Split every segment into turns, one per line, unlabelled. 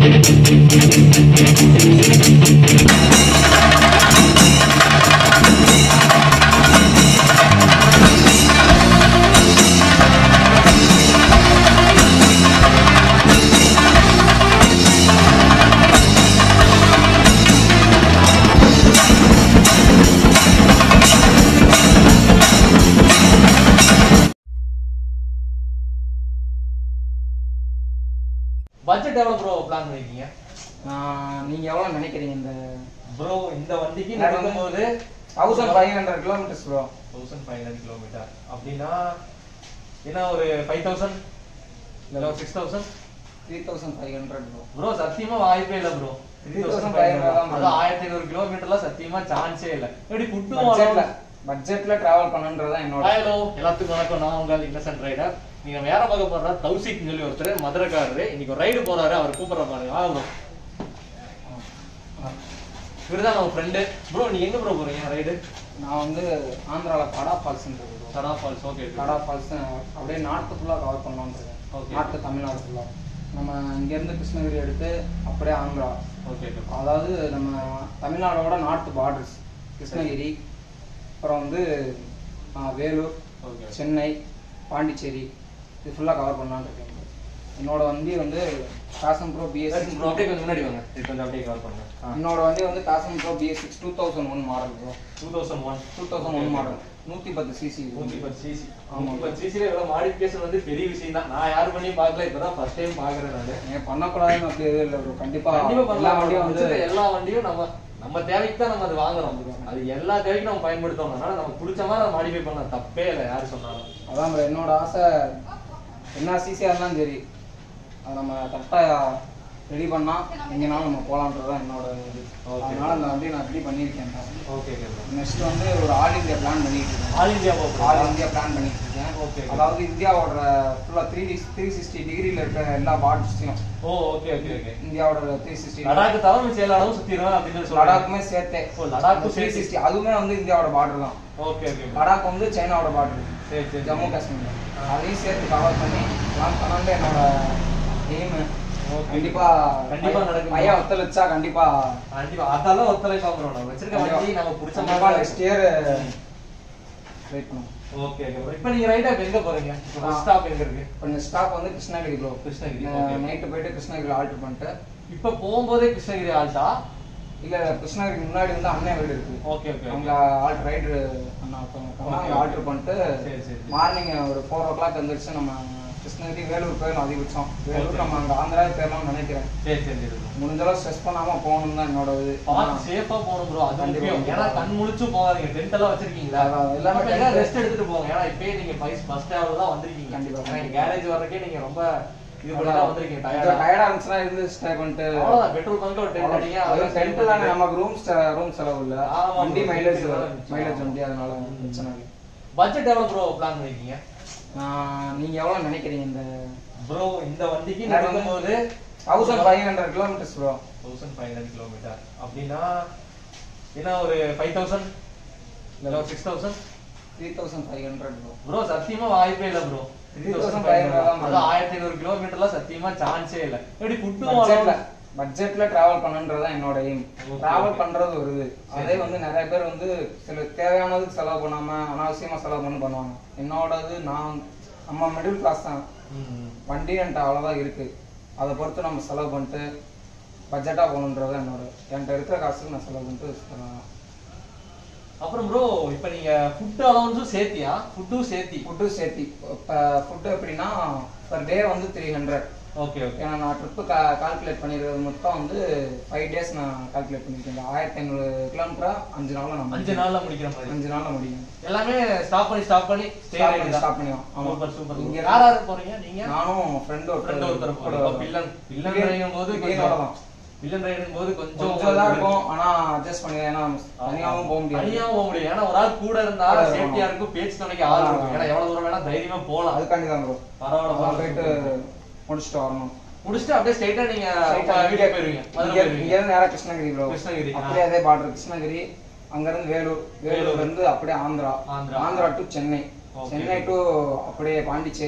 Budget எவ்வளவு bro plan பண்ணிருக்கீங்க
நான் நீங்க எவ்வளவு நினைக்கிறீங்க இந்த
ப்ரோ இந்த வண்டிக்கு
எனக்கு வந்து
நடக்கும்போது
thousand five hundred kilometres bro
thousand five hundred kilometre அப்படின்னா என்ன ஒரு ஃபைவ் தௌசண்ட் இல்லை six thousand
three thousand five hundred bro
bro சத்தியமா வாய்ப்பே இல்ல ப்ரோ
3500 தான் bro.
அது ஆயிரத்தி ஐநூறு கிலோமீட்டர்லாம் சத்தியமா சான்ஸே இல்ல எப்படி ஃபுட்டும்
பட்ஜெட்ல பட்ஜெட்ல டிராவல் பண்ணணுன்றது தான் என்னோட
ஹலோ எல்லாத்துக்கும் வணக்கம் நான் உங்கள் இன்னசென்ட் ரைடர் நீங்க வேற பார்க்க போறா தௌசிக் சொல்லி ஒருத்தர் மதுரைக்காரரு இன்னைக்கு ஒரு ரைடு போறாரு அவர் கூப்பிடுற பாருங்க வாங்க ப்ரோ இவருதான் நம்ம ஃப்ரெண்டு ப்ரோ நீங்க எங்க ப்ரோ போறீங்க ரைடு
நான் வந்து ஆந்திரால கடா ஃபால்ஸ்ன்றது ப்ரோ
சடா ஃபால்ஸ் ஓகே
கடா ஃபால்ஸ் அப்படியே நார்த்து ஃபுல்லாக கவர் பண்ணலாம்னு இருக்கேன்
Okay.
நார்த்து தமிழ்நாடு ஃபுல்லாக நம்ம இங்கேருந்து கிருஷ்ணகிரி எடுத்து அப்படியே ஆந்திரா
ஓகே
அதாவது நம்ம தமிழ்நாடோட நார்த் பார்டர்ஸ் கிருஷ்ணகிரி அப்புறம் வந்து ஆ, வேலூர்
ஓகே
சென்னை பாண்டிச்சேரி இது ஃபுல்லாக கவர் பண்ணலான்னு இருக்கேன் என்னோட வண்டி வந்து காசம் ப்ரோ பிஎஸ்
ப்ரோ அப்படியே கொஞ்சம் முன்னாடி வாங்க இது கொஞ்சம் அப்படியே கால் பண்ணுங்க
என்னோட வண்டி வந்து காசம் bro BS six two thousand one model bro
two thousand one
two thousand one model நூற்றி பத்து சிசி
நூத்தி பத்து சிசி
ஆமா.
நூத்தி பத்து சிசில இவ்வளவு மாடிஃபிகேஷன் வந்து பெரிய விஷயம் தான் நான் யாரும் பண்ணி பார்க்கல இப்பதான் ஃபர்ஸ்ட் டைம் பாக்குறேன் நானு
ஏன் பண்ணக்கூடாதுன்னு அப்படி எதுவும் இல்லை ப்ரோ கண்டிப்பாக
கண்டிப்பா
எல்லா
பண்ணலாம்
வண்டியும் வந்து
வண்டியும் எல்லா வண்டியும் நம்ம நம்ம தேவைக்கு தான் நம்ம அது வாங்குறோம் அது எல்லா தேவைக்கும் நம்ம பயன்படுத்தணும் அதனால நமக்கு பிடிச்ச மாதிரி அதை மாடிஃபை பண்ண தப்பே இல்லை யாரு சொன்னாலும்
அதான் bro, என்னோட ஆசை என்ன சிசியாக இருந்தாலும் சரி அதை நம்ம கரெக்டாக ரெடி பண்ணா எங்கேனாலும் நம்ம போகலான்றது தான் என்னோட இது
Okay.
அதனால அந்த வண்டியை நான் ரெடி பண்ணியிருக்கேன்
ஓகே ஓகே
நெக்ஸ்ட் வந்து ஒரு ஆல் இந்தியா பிளான் பண்ணிட்டு இருக்கேன்
ஆல் இந்தியா
ஆல்
போகிறோம்
இந்தியா பிளான் பண்ணிட்டு இருக்கேன்
Okay.
அதாவது இந்தியாவோட ஃபுல்லாக த்ரீ த்ரீ சிக்ஸ்டி டிகிரியில் இருக்க எல்லா பார்ட்ஸையும்
ஓ ஓகே ஓகே ஓகே
இந்தியாவோட த்ரீ சிக்ஸ்டி
லடாக் தவிர மிச்ச எல்லா இடமும் சுத்திடுவேன் அப்படின்னு சொல்றாங்க
லடாக்குமே சேர்த்தே
ஓ, லடாக்கும்
த்ரீ
சேர்த்து.
சிக்ஸ்டி அதுவுமே வந்து இந்தியாவோட பார்டர் தான்
ஓகே ஓகே
லடாக் வந்து சைனாவோட பார்டர்
சரி சரி
ஜம்மு காஷ்மீர் அதையும் சேர்த்து கவர் பண்ணி பிளான் பண்ணாண்டு என்னோட எய்ம்
Okay.
கண்டிப்பா
கண்டிப்பா நடக்கும்.
பையன் ஒத்துழைச்சா கண்டிப்பா
கண்டிப்பா அதெல்லாம் ஒத்துழைப்பா ப்ரோ நம்ம வச்சிருக்க வண்டி நம்ம பிடிச்ச
கண்டிப்பா
மாதிரி
நெக்ஸ்ட் இயர் வெயிட் பண்ணுவோம்
ஓகே ஓகே ப்ரோ இப்போ நீங்க ரைடா எங்க போறீங்க
ஆ.
ஸ்டாப் எங்க இருக்கு
இப்போ இந்த ஸ்டாப் வந்து Krishnagiri bro
Krishnagiri, okay.
Night போயிட்டு கிருஷ்ணகிரியில் ஆல்டர் பண்ணிட்டு
இப்ப போகும்போதே கிருஷ்ணகிரி ஆல்ட்டா
இல்ல கிருஷ்ணகிரிக்கு முன்னாடி வந்து அண்ணன் வீடு இருக்கு
ஓகே ஓகே
அவங்க ஆல்ட் ரைடு அண்ணா ஒருத்தவங்க
Okay,
ஆல்டர்
okay.
பண்ணிட்டு
சரி, சரி, சரி.
மார்னிங் ஒரு ஃபோர் ஓ கிளாக் வந்துருச்சு நம்ம கிருஷ்ணகிரி வேலூர் போயிடலாம் அதிகபட்சம் வேலூர்
Okay.
நம்ம அங்கே ஆந்திரா போயிடலாம்னு நினைக்கிறேன்
சரி சரி சரி bro.
முடிஞ்ச அளவு ஸ்ட்ரெஸ் பண்ணாம போகணும் தான் என்னோட இது
பார்த்து சேஃபா போகணும் ப்ரோ அது
கண்டிப்பா,
முக்கியம்
கண்டிப்பா.
ஏன்னா கண் முழிச்சு போகாதீங்க டென்ட் எல்லாம் வச்சிருக்கீங்களா
அதான், எல்லாமே
எல்லாமே
tent.
ரெஸ்ட் எடுத்துட்டு போங்க ஏன்னா இப்பயே நீங்க ஃபர்ஸ்ட் ஃபர்ஸ்ட் டிராவல் தான் வந்திருக்கீங்க
கண்டிப்பா.
ஏன்னா கேரேஜ் வர்றதுக்கே நீங்க ரொம்ப இது பண்ணி தான் வந்திருக்கீங்க
கொஞ்சம்
டயர்டா
டயர்டா இருந்துச்சுன்னா இருந்து ஸ்டே பண்ணிட்டு
அவ்வளவுதான் பெட்ரோல் பங்க்ல ஒரு டென்ட் அடிங்க
அதுவும் டென்ட் தானே நமக்கு ரூம் ரூம் செலவு இல்ல
ஆமா,
வண்டி
bro.
மைலேஜ்
ஆமா.
மைலேஜ் வண்டி அதனால பிரச்சனை இல்லை
பட்ஜெட் எவ்வளவு ப்ரோ பிளான் பண்ணிருக்கீங்க
நான் நீங்க எவ்வளவு நினைக்கிறீங்க இந்த
ப்ரோ இந்த வண்டிக்கு
எனக்கு வந்து
நடக்கும்போது
thousand five hundred kilometres bro
thousand five hundred kilometre அப்படின்னா என்ன ஒரு ஃபைவ் தௌசண்ட் இல்லை six thousand
three thousand five hundred bro
bro சத்தியமா வாய்ப்பே இல்ல ப்ரோ
3500 தான்
அது ஆயிரத்தி ஐநூறு கிலோமீட்டர்லாம் சத்தியமா சான்ஸே இல்ல எப்படி
பட்ஜெட்ல
ஃபுட்டும்
பட்ஜெட்ல டிராவல் பண்ணன்றது தான் என்னோட எய்ம்
Okay,
டிராவல்
okay.
பண்றது ஒரு இது அதே வந்து நிறைய பேர் வந்து சில தேவையானதுக்கு செலவு பண்ணாம அனாவசியமா செலவு பண்ணி பண்ணுவாங்க என்னோடது நான் நம்ம மிடில் கிளாஸ் தான் வண்டி என்கிட்ட அவ்வளோதான் இருக்கு அதை பொறுத்து நம்ம செலவு பண்ணிட்டு பட்ஜெட்டாக போகணுன்றது என்னோட என்கிட்ட இருக்கிற காசுக்கு நான் செலவு பண்ணிட்டு பண்ணலாம்.
அப்புறம் ப்ரோ இப்போ நீங்க ஃபுட் அலவன்ஸும் சேர்த்தியா ஃபுட்டும் சேர்த்தி
ஃபுட்டு சேர்த்தி இப்போ ஃபுட்டு எப்படின்னா பர் டே வந்து த்ரீ ஹண்ட்ரட்
ஓகே ஓகே
ஏன்னா நான் ட்ரிப்பு கா கால்குலேட் பண்ணிடுறது மொத்தம் வந்து ஃபைவ் டேஸ் நான் கால்குலேட் பண்ணியிருக்கேன் இந்த ஆயிரத்தி ஐநூறு கிலோமீட்டரா அஞ்சு நாளில் நம்ம
அஞ்சு நாள்ல முடிக்கிற மாதிரி
அஞ்சு நாளில் முடியும்
எல்லாமே ஸ்டாப் பண்ணி ஸ்டாப் பண்ணி ஸ்டே
Stop பண்ணி stop பண்ணிடுவோம். ஆமா.
சூப்பர் சூப்பர்
இங்க
யார் யார் போறீங்க நீங்க
நானும் ஃப்ரெண்டு
ஃப்ரெண்ட் ஒருத்தர்
கூட
போறீங்க பில்லன் பில்லன் ரைடும் போது
இதோட தான்
பில்லன் ரைடும் போது கொஞ்சம்
கொஞ்சம் தான் இருக்கும் ஆனா அட்ஜஸ்ட் பண்ணி ஏன்னா தனியாகவும் போக முடியாது
தனியா போக முடியும் ஏன்னா ஒரு ஆள் கூட இருந்தா
கூட இருக்கணும்.
சேஃப்டியா இருக்கும் பேச்சு துணைக்கு ஆள் இருக்கும் ஏன்னா எவ்வளவு தூரம் வேணா தைரியமா போலாம்
அதுக்காண்டி தான் ப்ரோ
பரவாயில்ல
அதான்
போயிட்டு
போயிட்டு முடிச்சுட்டு வரணும்
முடிச்சுட்டு அப்படியே ஸ்ட்ரைட்டா நீங்க
Straight-ஆ
வீட்டுக்கு போயிருவீங்க மதுரை
இங்க-
போயிருவீங்க
இங்க இருந்து நேரா கிருஷ்ணகிரி ப்ரோ
கிருஷ்ணகிரி, ஆ.
அப்படியே அதே பார்டர் கிருஷ்ணகிரி அங்க இருந்து வேலூர் வேலூர்ல
வேலூர்.
இருந்து அப்படியே Andhra
Andhra.
Andhra to Chennai
Okay.
Chennai to அப்படியே பாண்டிச்சேரி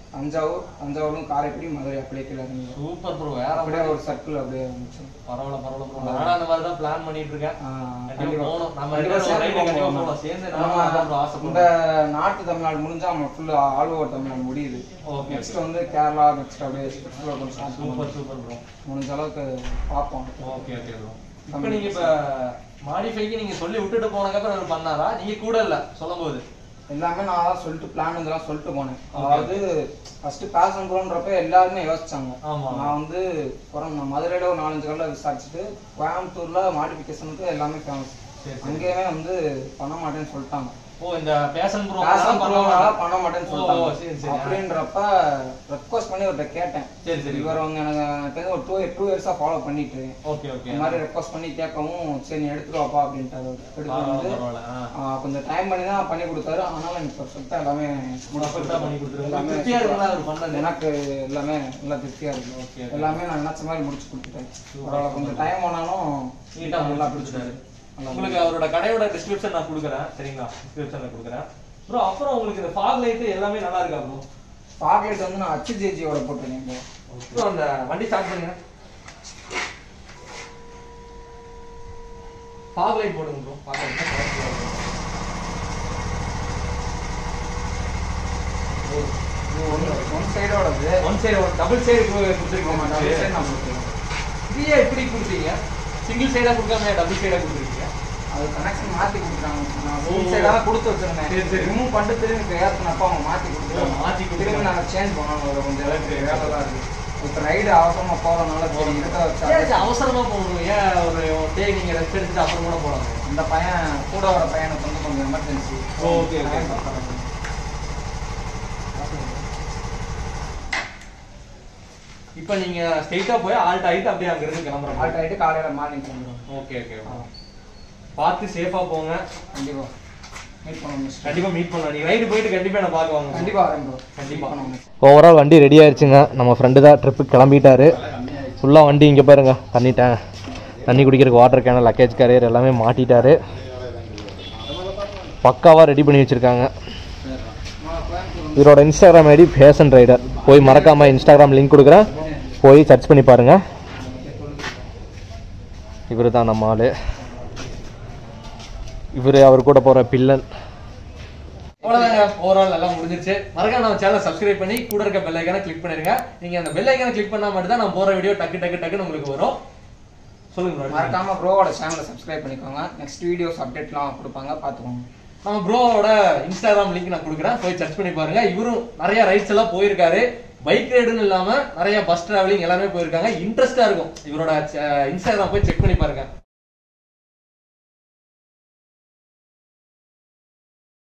தஞ்சாவூர் தஞ்சாவூரும் காரைக்குடி மதுரை அப்படியே கீழே இறங்கி
சூப்பர் ப்ரோ வேற
அப்படியே ஒரு சர்க்கிள் அப்படியே இருந்துச்சு
பரவாயில்ல பரவாயில்ல ப்ரோ நானும் அந்த மாதிரி தான் பிளான் பண்ணிட்டு இருக்கேன்
ஆ,
கண்டிப்பா
கண்டிப்பா.
போகணும் நம்ம
கண்டிப்பா
ரெண்டு பேரும்
சேர்ந்து
ஒரு ride கண்டிப்பா
போகணும்.
போகணும். சேர்ந்து
ஆமா,
நானும் அதான் bro
இந்த
ஆசைப்படுறேன்.
நாட்டு தமிழ்நாடு முடிஞ்சா நம்ம ஃபுல்லா ஆல் ஓவர் தமிழ்நாடு முடியுது
Okay,
நெக்ஸ்ட் வந்து கேரளா நெக்ஸ்ட் அப்படியே எக்ஸ்ப்ளோர் பண்ண ஸ்டார்ட்
சூப்பர் சூப்பர் ப்ரோ
முடிஞ்ச அளவுக்கு பார்ப்போம்
ஓகே ஓகே ப்ரோ இப்போ நீங்க இப்ப மாடிஃபைக்கு நீங்க சொல்லி விட்டுட்டு போனதுக்கு அவர் பண்ணாரா நீங்க கூட இல்ல சொல்லும்போது
எல்லாமே நான் தான் சொல்லிட்டு பிளான் இதெல்லாம் சொல்லிட்டு போனேன் அதாவது ஃபர்ஸ்ட் பேஷன் ப்ரோன்றப்ப எல்லாருமே யோசிச்சாங்க
ஆமா.
நான் வந்து புறம் நான் மதுரையில ஒரு நாலஞ்சு கடல விசாரிச்சுட்டு கோயம்புத்தூர்ல மாடிஃபிகேஷனுக்கு எல்லாமே ஃபேமஸ்
சரி,
அங்கேயுமே வந்து பண்ண மாட்டேன்னு சொல்லிட்டாங்க
ஓ இந்த பேஷன் ப்ரோ
பேஷன் ப்ரோனால பண்ண மாட்டேன்னு
ஓ, சரி,
சொல்லிட்டாங்க
சரி.
அப்படின்றப்ப ரெக்வஸ்ட் பண்ணி அவர்கிட்ட கேட்டேன்
சரி சரி
இவர் வந்து எனக்கு எனக்கு தெரிஞ்சு ஒரு டூ டூ இயர்ஸா ஃபாலோ பண்ணிட்டு இருக்கேன்.
ஓகே ஓகே
இந்த மாதிரி ரெக்வஸ்ட் பண்ணி கேட்கவும் சரி நீ எடுத்துட்டு வாப்பா அப்படின்ட்டாரு அவரு. எடுத்துட்டு வந்து
பரவாயில்ல ஆ
ஆ, கொஞ்சம் டைம் பண்ணி தான் பண்ணி கொடுத்தாரு ஆனாலும் எனக்கு பர்ஃபெக்டா எல்லாமே
பர்ஃபெக்ட்டா பண்ணி கொடுத்துருங்க
எல்லாமே
திருப்தியா இருக்குங்களா அவர் பண்ணது
எனக்கு எல்லாமே நல்லா திருப்தியா
Okay,
இருக்கு
okay.
எல்லாமே நான் நினைச்ச மாதிரி முடிச்சு கொடுத்துட்டேன் பரவாயில்ல கொஞ்சம் டைம் ஆனாலும்
நீட்டா
நல்லா
நல்லா
பிடிச்சிட்டாரு
கொடுத்துட்டாரு உங்களுக்கு அவரோட கடையோட டிஸ்கிரிப்ஷன் நான் கொடுக்குறேன் சரிங்களா டிஸ்கிரிப்ஷன்ல கொடுக்குறேன் ப்ரோ அப்புறம் உங்களுக்கு இந்த ஃபாக் லைட் எல்லாமே நல்லா இருக்கா ப்ரோ
பாக்லேட் வந்து நான் அச்சு ஜேஜியோட போட்டிருக்கேன் bro.
ப்ரோ அந்த வண்டி ஸ்டார்ட் பண்ணுங்க ஃபாக் லைட் போடுங்க ப்ரோ பார்க்க
இது ஒன்று ஒன் சைடோடது
ஒன் சைடு டபுள் சைடு
ஆமா double side
கொடுத்துருக்கீங்க
நான் போட்டிருக்கேன்.
இது ஏன் எப்படி கொடுத்தீங்க சிங்கிள் சைடா கொடுக்காம டபுள் சைடா கொடுத்துருக்கீங்க
அது கனெக்ஷன் மாத்தி கொடுத்துட்டாங்க நான்
ஓ.
சிங்கிள் சைடாக கொடுத்து வச்சிருந்தேன்
சரி, சரி.
ரிமூவ் பண்ணிட்டு திரும்பி இப்போ ஏற்றினப்ப அவங்க மாத்தி கொடுத்துட்டாங்க
ஓ, மாத்தி கொடுத்துட்டாங்க.
திரும்பி நாங்கள் சேஞ்ச் பண்ணணும் அதில் கொஞ்சம்
சரி, சரி.
வேலை தான் இருக்கு இப்போ ரைடு அவசரமா போறதுனால சரி இருக்க
ஏன்
வச்சா
இது அவசரமா போகணும் ஏன் ஒரு டே நீங்க ரெஸ்ட் எடுத்துட்டு அப்புறம் கூட போலாம்
அந்த பையன் கூட வர பையனுக்கு வந்து கொஞ்சம் எமர்ஜென்சி
ஓகே, ஓகே. இப்போ நீங்க ஸ்ட்ரைட்டா போய் ஆல்ட் ஆயிட்டு அப்படியே அங்க இருந்து கிளம்புறோம்
ஆல்ட் ஆயிட்டு காலையில மார்னிங் கிளம்பிடுவோம்
ஓகே ஓகே பார்த்து சேஃபா போங்க
கண்டிப்பா மீட் பண்ணணும்
கண்டிப்பா மீட் பண்ணலாம் நீங்க ரைடு போயிட்டு கண்டிப்பா என்ன பார்க்க வாங்க
கண்டிப்பா வரேன் ப்ரோ
கண்டிப்பா.
பண்ணுவோம்
ஓவரால் வண்டி ரெடி ஆயிடுச்சுங்க நம்ம ஃப்ரெண்டு தான் ட்ரிப்புக்கு கிளம்பிட்டாரு ஃபுல்லாக வண்டி இங்கே பாருங்க தண்ணி டே தண்ணி குடிக்கிறதுக்கு வாட்டர் கேனல் லக்கேஜ் கேரியர் எல்லாமே மாட்டிட்டாரு பக்காவாக ரெடி பண்ணி வச்சுருக்காங்க இவரோட இன்ஸ்டாகிராம் ஐடி ஃபேஷன் ரைடர் போய் மறக்காமல் இன்ஸ்டாகிராம் லிங்க் கொடுக்குறேன் போய் சர்ச் பண்ணி பாருங்கள் இவர் தான் நம்ம ஆள் இவர் அவர் கூட போகிற பில்லன்
அவ்வளோதாங்க ஓவரால் எல்லாம் முடிஞ்சிருச்சு மறக்காம நம்ம சேனல் சப்ஸ்கிரைப் பண்ணி கூட இருக்க பெல் ஐக்கான கிளிக் பண்ணிருங்க நீங்க அந்த பெல் ஐக்கான கிளிக் பண்ணா மட்டும் தான் நான் போற வீடியோ டக்கு டக்கு டக்குன்னு உங்களுக்கு வரும் சொல்லுங்க bro.
மறக்காம ப்ரோவோட சேனலை சப்ஸ்கிரைப் பண்ணிக்கோங்க நெக்ஸ்ட் வீடியோஸ் அப்டேட்லாம் கொடுப்பாங்க பார்த்துக்கோங்க
நம்ம ப்ரோவோட இன்ஸ்டாகிராம் லிங்க் நான் கொடுக்குறேன் போய் சர்ச் பண்ணி பாருங்க இவரும் நிறைய ரைட்ஸ் எல்லாம் போயிருக்காரு பைக் ரைடுன்னு இல்லாம நிறைய பஸ் டிராவலிங் எல்லாமே போயிருக்காங்க இன்ட்ரெஸ்டா இருக்கும் இவரோட இன்ஸ்டாகிராம் போய் செக் பண்ணி பாருங்க